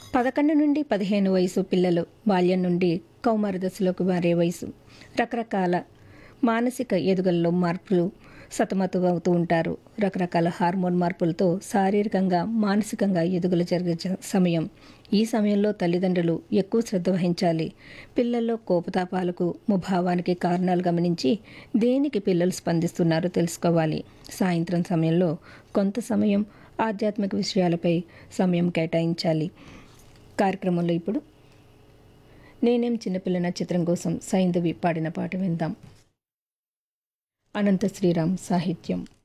పదకొండు నుండి పదిహేను వయసు పిల్లలు బాల్యం నుండి కౌమార దశలోకి మారే వయసు రకరకాల మానసిక ఎదుగుదలలో మార్పులు సతమతమవుతూ ఉంటారు రకరకాల హార్మోన్ మార్పులతో శారీరకంగా మానసికంగా ఎదుగులు జరిగే జ- సమయం ఈ సమయంలో తల్లిదండ్రులు ఎక్కువ శ్రద్ధ వహించాలి పిల్లల్లో కోపతాపాలకు ముభావానికి కారణాలు గమనించి దేనికి పిల్లలు స్పందిస్తున్నారో తెలుసుకోవాలి సాయంత్రం సమయంలో కొంత సమయం ఆధ్యాత్మిక విషయాలపై సమయం కేటాయించాలి కార్యక్రమంలో ఇప్పుడు నేనేం చిన్నపిల్లన చిత్రం కోసం సైంధవి పాడిన పాట విందాం అనంత శ్రీరామ్ సాహిత్యం